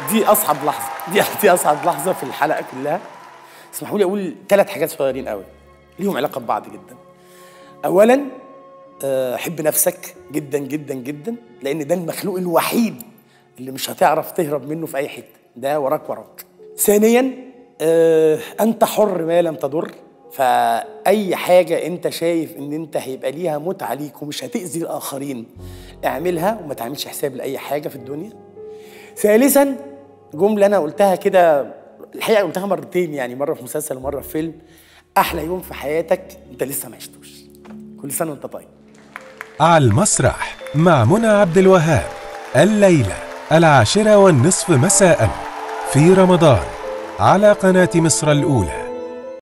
دي اصعب لحظه دي دي اصعب لحظه في الحلقه كلها اسمحوا لي اقول ثلاث حاجات صغيرين قوي ليهم علاقه ببعض جدا اولا آه، حب نفسك جدا جدا جدا لان ده المخلوق الوحيد اللي مش هتعرف تهرب منه في اي حته ده وراك وراك ثانيا آه، انت حر ما لم تضر فاي حاجه انت شايف ان انت هيبقى ليها متعه ليك ومش هتاذي الاخرين اعملها وما تعملش حساب لاي حاجه في الدنيا ثالثا جمله انا قلتها كده الحقيقه قلتها مرتين يعني مره في مسلسل ومره في فيلم احلى يوم في حياتك انت لسه ما عشتوش كل سنه وانت طيب على المسرح مع منى عبد الوهاب الليلة العاشرة والنصف مساء في رمضان على قناة مصر الأولى